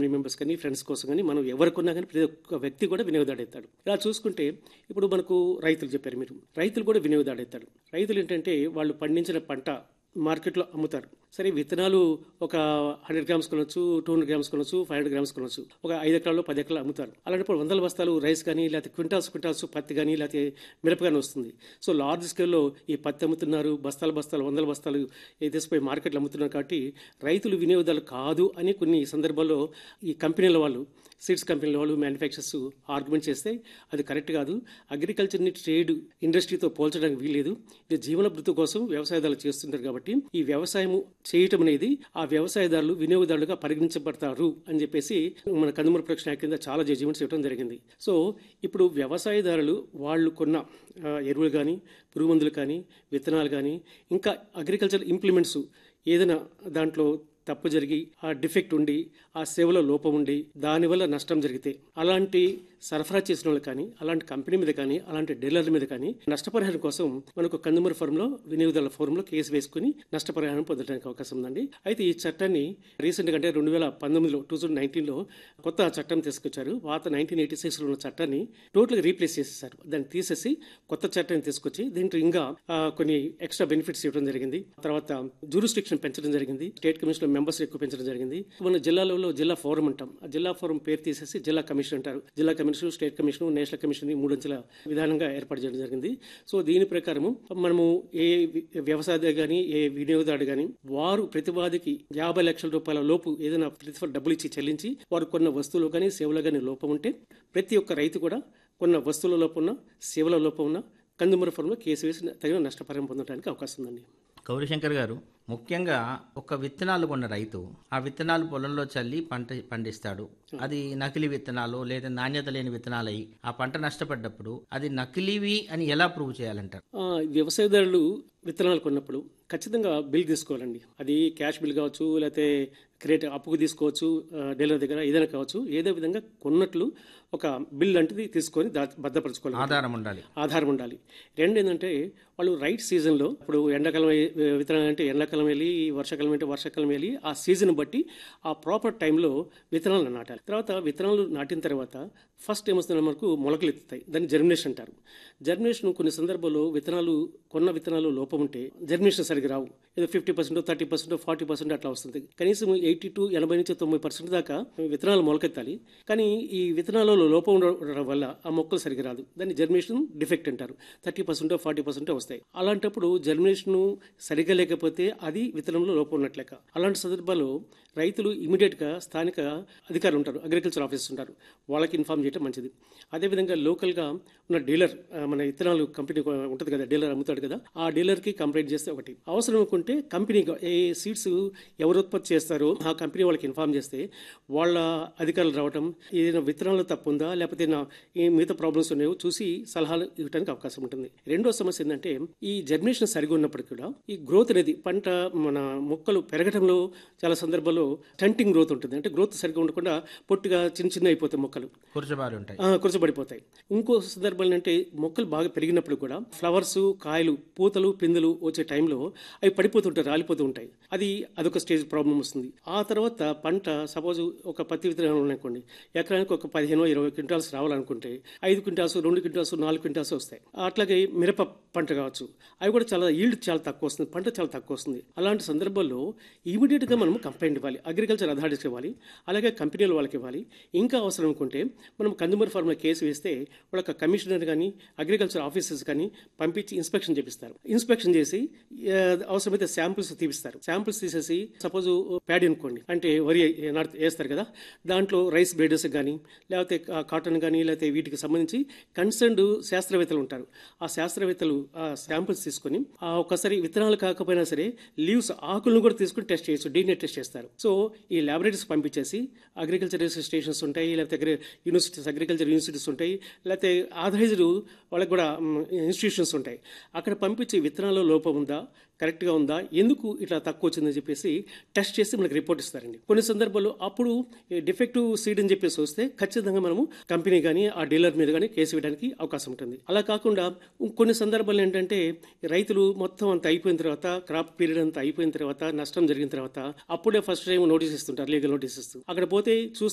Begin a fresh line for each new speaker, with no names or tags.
family members కానీ friends కోసం కానీ మనం ఎవరికున్నా కానీ ప్రతి ఒక్క వ్యక్తి కూడా వినియోగదాడెత్తాడు ఇలా చూసుకుంటే ఇప్పుడు మనకు రైతులు చెప్పారు మీరు రైతులు కూడా వినియోగదాడెత్తాడు రైతులు ఏంటంటే వాళ్ళు పండించిన పంట మార్కెట్లో అమ్ముతారు సరే విత్తనాలు ఒక హండ్రెడ్ గ్రామ్స్ కొనొచ్చు టూ హండ్రెడ్ గ్రామ్స్ కొనొచ్చు ఫైవ్ హండ్రెడ్ గ్రామ్స్ కొనొచ్చు ఒక ఐదు ఎకరాల్లో పది ఎకరాలు అమ్ముతారు అలాంటప్పుడు వందల బస్తాలు రైస్ కానీ లేకపోతే క్వింటాల్స్ క్వింటాల్స్ పత్తి కానీ లేకపోతే మిరప కానీ వస్తుంది సో లార్జ్ స్కేల్లో ఈ పత్తి అమ్ముతున్నారు బస్తాలు బస్తాలు వందల బస్తాలు తీసిపోయి మార్కెట్లో అమ్ముతున్నారు కాబట్టి రైతులు వినియోగదారులు కాదు అని కొన్ని సందర్భాల్లో ఈ కంపెనీల వాళ్ళు సీడ్స్ కంపెనీల వాళ్ళు మ్యానుఫ్యాక్చర్స్ ఆర్గ్యుమెంట్ చేస్తే అది కరెక్ట్ కాదు అగ్రికల్చర్ని ట్రేడ్ ఇండస్ట్రీతో పోల్చడానికి వీల్లేదు ఇది జీవన భృతి కోసం వ్యవసాయదారులు చేస్తుంటారు కాబట్టి ఈ వ్యవసాయం చేయటం అనేది ఆ వ్యవసాయదారులు వినియోగదారులుగా పరిగణించబడతారు అని చెప్పేసి మన కందుమూర ప్రొడక్షన్ యాక్ట్ కింద చాలా జడ్జిమెంట్స్ ఇవ్వడం జరిగింది సో ఇప్పుడు వ్యవసాయదారులు వాళ్ళు కొన్న ఆ, ఎరువులు కానీ పురుగు మందులు కానీ విత్తనాలు కానీ ఇంకా అగ్రికల్చర్ ఇంప్లిమెంట్స్ ఏదైనా దాంట్లో తప్పు జరిగి ఆ డిఫెక్ట్ ఉండి ఆ సేవలో లోపం ఉండి దానివల్ల నష్టం జరిగితే అలాంటి సరఫరా చేసిన వాళ్ళు కానీ అలాంటి కంపెనీ మీద కానీ అలాంటి డీలర్ల మీద కానీ నష్టపరిహారం కోసం మనకు కందుమూర ఫోరంలో వినియోగదారుల ఫోరంలో కేసు వేసుకుని నష్టపరిహారం పొందడానికి అవకాశం ఉందండి అయితే ఈ చట్టాన్ని రీసెంట్గా అంటే రెండు వేల పంతొమ్మిదిలో టూ థౌసండ్ నైన్టీన్లో కొత్త చట్టం తీసుకొచ్చారు పాత నైన్టీన్ ఎయిటీ సిక్స్లో ఉన్న చట్టాన్ని టోటల్గా రీప్లేస్ చేసేసారు దాన్ని తీసేసి కొత్త చట్టాన్ని తీసుకొచ్చి దీంట్లో ఇంకా ఆ, కొన్ని ఎక్స్ట్రా బెనిఫిట్స్ ఇవ్వడం జరిగింది తర్వాత జూరిస్టిక్షన్ పెంచడం జరిగింది స్టేట్ కమిషన్ మెంబర్స్ ఎక్కువ పెంచడం జరిగింది మన జిల్లాలలో జిల్లా ఫోరం అంటాం ఆ జిల్లా ఫోరం పేరు తీసేసి జిల్లా కమిషన్ అంటారు జిల్లా commission state commission national commission ఈ మూడంచెల విధానంగా ఏర్పాటు చేయడం జరిగింది సో దీని ప్రకారము మనము ఏ వి- వ్యవసాయదారు కానీ ఏ వినియోగదారుడు కానీ వారు ప్రతివాదికి యాభై లక్షల రూపాయల లోపు ఏదైనా ప్రతిఫల డబ్బులు ఇచ్చి చెల్లించి వారు కొన్న వస్తువులు కానీ సేవలు కానీ లోపం ఉంటే ప్రతి ఒక్క రైతు కూడా కొన్న వస్తువుల లోపం ఉన్న సేవల లోపం ఉన్న కందుమూర ఫోరంలో కేసు వేసి తగిన నష్టపరిహారం పొందడానికి అవకాశం ఉందండి
గౌరీశంకర్ గారు ముఖ్యంగా ఒక విత్తనాలు కొన్న రైతు ఆ విత్తనాలు పొలంలో చల్లి పంట పండిస్తాడు అది నకిలీ విత్తనాలు లేదా నాణ్యత లేని విత్తనాలు అయి ఆ పంట నష్టపడ్డప్పుడు అది నకిలీవి అని ఎలా ప్రూవ్ చేయాలంటారు
ఆ, వ్యవసాయదారులు విత్తనాలు కొన్నప్పుడు ఖచ్చితంగా బిల్ తీసుకోవాలండి అది క్యాష్ బిల్ కావచ్చు లేకపోతే క్రెడిట్ అప్పుకు తీసుకోవచ్చు ఆ, డీలర్ దగ్గర ఏదైనా కావచ్చు ఏదో విధంగా కొన్నట్లు ఒక బిల్ లాంటిది తీసుకొని దా భద్రపరచుకోవాలి
ఆధారం ఉండాలి
ఆధారం ఉండాలి రెండు ఏంటంటే వాళ్ళు రైట్ సీజన్లో ఇప్పుడు ఎండాకాలం ఏ- విత్తనాలు అంటే ఎండాకాలం వెళ్ళి వర్షాకాలం అంటే వర్షాకాలం వెళ్ళి ఆ సీజన్ బట్టి ఆ ప్రాపర్ టైంలో విత్తనాలు నాటాలి తర్వాత విత్తనాలు నాటిన తర్వాత ఫస్ట్ ఏమొస్తుంది మనకు మొలకలు ఎత్తుతాయి దాన్ని జర్మినేషన్ అంటారు జర్మినేషన్ కొన్ని సందర్భాల్లో విత్తనాలు కొన్న విత్తనాలు లోపం ఉంటే జర్మినేషన్ సరిగ్గా రావు ఏదో fifty percent thirty percent forty percent అట్లా వస్తుంది కనీసం ఎయిటీ టు ఎనభై నుంచి తొంభై పర్సెంట్ దాకా విత్తనాలు మొలకెత్తాలి కానీ ఈ విత్తనాలలో లోపం ఉండడం వల్ల ఆ మొక్కలు సరిగ్గా రాదు దాన్ని జర్మినేషన్ డిఫెక్ట్ అంటారు థర్టీ పర్సెంట్ ఫార్టీ పర్సెంట్ వస్తాయి అలాంటప్పుడు జర్మినేషన్ సరిగ్గా లేకపోతే అది విత్తనంలో లోపం ఉన్నట్లెక్క అలాంటి సందర్భాల్లో రైతులు ఇమీడియట్గా స్థానిక అధికారులు ఉంటారు అగ్రికల్చర్ ఆఫీసర్స్ ఉంటారు వాళ్ళకి ఇన్ఫామ్ చేయడం మంచిది అదేవిధంగా లోకల్గా ఉన్న డీలర్ ఆ, మన విత్తనాలు కంపెనీ ఉంటుంది కదా డీలర్ అమ్ముతాడు కదా ఆ డీలర్కి కంప్లైంట్ చేస్తే ఒకటి అవసరం అనుకుంటే కంపెనీ ఏ సీడ్స్ ఎవరు ఉత్పత్తి చేస్తారో ఆ కంపెనీ వాళ్ళకి ఇన్ఫామ్ చేస్తే వాళ్ళ అధికారులు రావటం ఏదైనా విత్తనాలు తప్పు ఉందా లేకపోతే నా ఈ మిగతా ప్రాబ్లమ్స్ ఉన్నాయో చూసి సలహాలు ఇవ్వడానికి అవకాశం ఉంటుంది రెండో సమస్య ఏంటంటే ఈ జర్మినేషన్ సరిగా ఉన్నప్పటికీ కూడా ఈ గ్రోత్ అనేది పంట మన మొక్కలు పెరగడంలో చాలా సందర్భాల్లో స్టంటింగ్ గ్రోత్ ఉంటుంది అంటే గ్రోత్ సరిగా ఉండకుండా పొట్టిగా చిన్న చిన్న అయిపోతాయి మొక్కలు
కూర్చోబారి ఉంటాయి
ఆ, కురచబడిపోతాయి ఇంకో సందర్భాలు అంటే మొక్కలు బాగా పెరిగినప్పుడు కూడా ఫ్లవర్స్ కాయలు పూతలు పిందెలు వచ్చే టైంలో అవి పడిపోతుంటాయి రాలిపోతూ ఉంటాయి అది అదొక స్టేజ్ ప్రాబ్లం వస్తుంది ఆ తర్వాత పంట సపోజ్ ఒక పత్తి విత్తనాలు ఉన్నాయనుకోండి ఎకరానికి ఒక పదిహేను ఇరవై క్వింటాల్స్ రావాలనుకుంటే ఐదు క్వింటాల్స్ రెండు క్వింటాల్స్ నాలుగు క్వింటాల్స్ వస్తాయి అట్లాగే మిరప పంట కావచ్చు అవి కూడా చాలా ఈల్డ్ చాలా తక్కువ వస్తుంది పంట చాలా తక్కువ వస్తుంది అలాంటి సందర్భాల్లో ఇమీడియట్గా మనం కంప్లైంట్ ఇవ్వాలి అగ్రికల్చర్ అథారిటీస్ ఇవ్వాలి అలాగే కంపెనీల వాళ్ళకి ఇవ్వాలి ఇంకా అవసరం అనుకుంటే మనం కందుమూరి ఫార్మ్లో కేసు వేస్తే వాళ్ళకి కమిషనర్ కానీ అగ్రికల్చర్ ఆఫీసర్స్ కానీ పంపించి ఇన్స్పెక్షన్ చేపిస్తారు ఇన్స్పెక్షన్ చేసి ఆ, అవసరమైతే శాంపిల్స్ తీపిస్తారు శాంపిల్స్ తీసేసి సపోజ్ ప్యాడీ అనుకోండి అంటే వరి నాటు వేస్తారు కదా దాంట్లో రైస్ బ్రేడర్స్ కానీ లేకపోతే కా- కాటన్ కానీ లేకపోతే వీటికి సంబంధించి కన్సర్న్డ్ శాస్త్రవేత్తలు ఉంటారు ఆ శాస్త్రవేత్తలు ఆ శాంపిల్స్ తీసుకొని ఆ ఒక్కసారి విత్తనాలు కాకపోయినా సరే లీవ్స్ ఆకులను కూడా తీసుకుని టెస్ట్ చేయొచ్చు డీఎన్ఏ టెస్ట్ చేస్తారు సో ఈ ల్యాబొరేటరీస్ పంపించేసి అగ్రికల్చర్ రీసెర్చ్ స్టేషన్స్ ఉంటాయి లేకపోతే అగ్రి యూనివర్సిటీస్ అగ్రికల్చర్ యూనివర్సిటీస్ ఉంటాయి లేకపోతే ఆథరైజ్డ్ వాళ్ళకి కూడా ఇన్స్టిట్యూషన్స్ ఉంటాయి అక్కడ పంపించి విత్తనాల్లో లోపం ఉందా కరెక్ట్గా ఉందా ఎందుకు ఇట్లా తక్కువ వచ్చిందని చెప్పేసి టెస్ట్ చేసి మనకి రిపోర్ట్ ఇస్తారండి కొన్ని సందర్భాల్లో అప్పుడు డిఫెక్టివ్ సీడ్ అని చెప్పేసి వస్తే ఖచ్చితంగా మనము కంపెనీ కానీ ఆ డీలర్ మీద కానీ కేసు వేయడానికి అవకాశం ఉంటుంది అలా కాకుండా కొన్ని సందర్భాలు ఏంటంటే రైతులు మొత్తం అంత అయిపోయిన తర్వాత క్రాప్ పీరియడ్ అంతా అయిపోయిన తర్వాత నష్టం జరిగిన తర్వాత అప్పుడే ఫస్ట్ టైం నోటీస్ ఇస్తుంటారు లీగల్ నోటీస్ ఇస్తూ అక్కడ పోతే చూస్తే